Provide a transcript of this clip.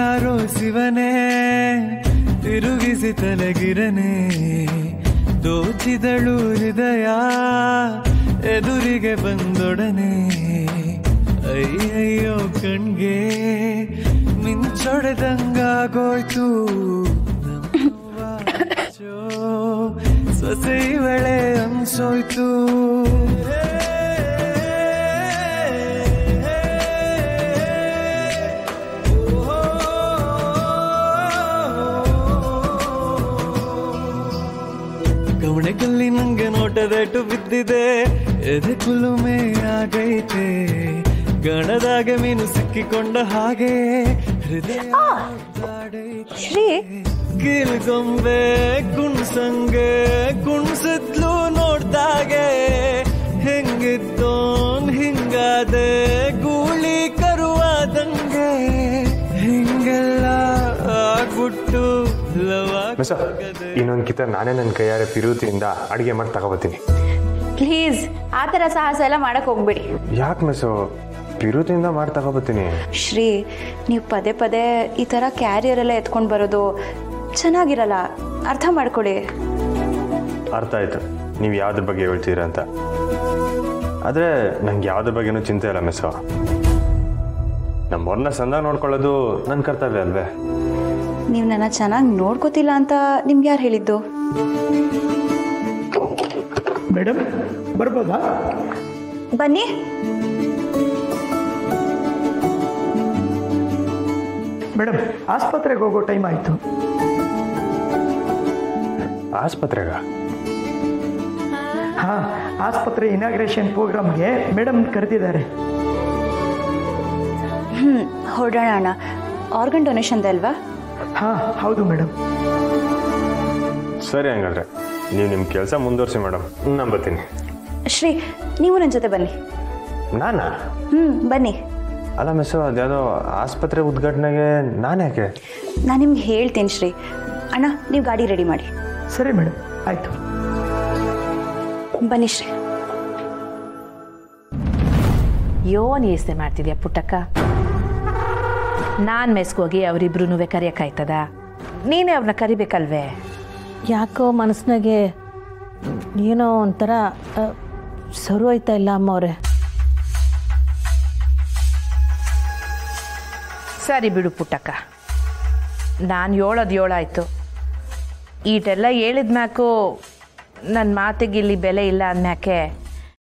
ಯಾರೋ ಶಿವನೇ ತಿರುಗಿಸಿ ತಲೆಗಿರನೆ ದೋಚಿದಳು ಹೃದಯ ಎದುರಿಗೆ ಬಂದೊಡನೆ ಅಯ್ಯಯ್ಯೋ ಕಣ್ಗೆ ಮಿಂಚೊಡೆದಂಗಾಗೋಯ್ತು ನಮ್ಮವಾಚೋ ಸೊಸೆ ಇವಳೆ ಅನ್ಸೋಯ್ತು ಗಮಣಕಲ್ಲಿ ನಂಗೆ ನೋಟದಟ್ಟು ಬಿದ್ದಿದೆ ಎದೆ ಕುಲುಮೆ ಆಗೈತೆ ಗಣದಾಗ ಮೀನು ಸಿಕ್ಕಿಕೊಂಡ ಹಾಗೆ ಹೃದಯ ಮುದ್ದಾಡೈತೆ. ಶ್ರೀ ಕೀಲ್ಗೊಂಬೆ ಕುಣ್ಸಂಗೆ ಕುಣ್ಸಿದ್ಲು ನೋಡ್ದಾಗೆ ಹೆಂಗಿದ್ದೋನ್ ಹಿಂಗಾದೆ ಗೂಳಿ ಕರುವಾದಂಗೆ ಹಿಂಗೆಲ್ಲ ಆಗ್ಬಿಟ್ಟು ಲವ್ ಮಿಸ್ ಇನ್ನೊಂದು ಕಿತ ನಾನೇ ನನ್ನ ಕೈಯಾರೆ ಪಿರುತಿಯಿಂದ ಅಡುಗೆ ಮಾಡಿ ತಗೋಬತ್ತೀನಿ ಪ್ಲೀಸ್ ಆ ಥರ ಸಾಹಸ ಎಲ್ಲ ಮಾಡಕ್ ಹೋಗ್ಬೇಡಿ ಯಾಕೆ ಮಿಸ್ಸು ಪಿರುತಿಯಿಂದ ಮಾಡಿ ತಗೋಬತ್ತೀನಿ ಶ್ರೀ ನೀವು ಪದೇ ಪದೇ ಈ ಥರ ಕ್ಯಾರಿಯರ್ ಎಲ್ಲ ಎತ್ಕೊಂಡು ಬರೋದು ಚೆನ್ನಾಗಿರಲ್ಲ ಅರ್ಥ ಮಾಡ್ಕೊಳ್ಳಿ ಅರ್ಥ ಆಯ್ತು ನೀವು ಯಾವ್ದ್ರ ಬಗ್ಗೆ ಹೇಳ್ತೀರಾ ಅಂತ ಆದರೆ ನಂಗೆ ಯಾವ್ದ್ರ ಬಗ್ಗೆನೂ ಚಿಂತೆ ಇಲ್ಲ ಮಿಸ್ಸು ನಮ್ಮವ್ರನ್ನ ಸಂದಾಗ ನೋಡ್ಕೊಳ್ಳೋದು ನನ್ನ ಕರ್ತವ್ಯ ಅಲ್ವೇ ನೀವು ನನ್ನ ಚೆನ್ನಾಗಿ ನೋಡ್ಕೋತಿಲ್ಲ ಅಂತ ನಿಮ್ಗೆ ಯಾರು ಹೇಳಿದ್ದು ಮೇಡಮ್ ಬರ್ಬೋದಾ ಬನ್ನಿ ಮೇಡಮ್ ಆಸ್ಪತ್ರೆಗೆ ಹೋಗೋ ಟೈಮ್ ಆಯಿತು ಆಸ್ಪತ್ರೆಗ ಹಾಂ ಆಸ್ಪತ್ರೆ ಇನಾಗ್ರೇಷನ್ ಪ್ರೋಗ್ರಾಮ್ಗೆ ಮೇಡಮ್ ಕರೆದಿದ್ದಾರೆ ಹ್ಞೂ ಹೊರಡೋಣ ಅಣ್ಣ ಆರ್ಗನ್ ಡೊನೇಷನ್ದೆ ಅಲ್ವಾ ಹಾಂ ಹೌದು ಮೇಡಮ್ ಸರಿ ಹಂಗಾದ್ರೆ ನೀವು ನಿಮ್ಮ ಕೆಲಸ ಮುಂದುವರಿಸಿ ಮೇಡಮ್ ನಾನು ಬರ್ತೀನಿ ಶ್ರೀ ನೀವು ನನ್ನ ಜೊತೆ ಬನ್ನಿ ನಾನಾ ಹ್ಞೂ ಬನ್ನಿ ಅಲ್ಲ ಮಿಸ್ಸು ಅದ್ಯಾವುದೋ ಆಸ್ಪತ್ರೆ ಉದ್ಘಾಟನೆಗೆ ನಾನು ಯಾಕೆ ನಾನು ನಿಮ್ಗೆ ಹೇಳ್ತೀನಿ ಶ್ರೀ ಅಣ್ಣ ನೀವು ಗಾಡಿ ರೆಡಿ ಮಾಡಿ ಸರಿ ಮೇಡಮ್ ಆಯಿತು ಬನ್ನಿ ಶ್ರೀ ಯೋನ್ ಯೋಚನೆ ಮಾಡ್ತಿದ್ಯಾ ಪುಟ್ಟಕ್ಕ ನಾನು ಮೆಸ್ಗೋಗಿ ಅವರಿಬ್ರು ಕರೆಯೋಕ್ಕಾಯ್ತದ ನೀನೇ ಅವ್ರನ್ನ ಕರಿಬೇಕಲ್ವೇ ಯಾಕೋ ಮನಸ್ಸಿನಾಗೆ ಏನೋ ಒಂಥರ ಆ, ಸರು ಹೋಯ್ತಾ ಇಲ್ಲ ಅಮ್ಮವ್ರೆ ಸರಿ ಬಿಡು ಪುಟ್ಟಕ್ಕ ನಾನು ಹೇಳೋದು ಏಳಾಯ್ತು ಈಟೆಲ್ಲ ಹೇಳಿದ ಮ್ಯಾಕು ನನ್ನ ಮಾತಿಗೆ ಇಲ್ಲಿ ಬೆಲೆ ಇಲ್ಲ ಅಂದ್ಮ್ಯಾಕೆ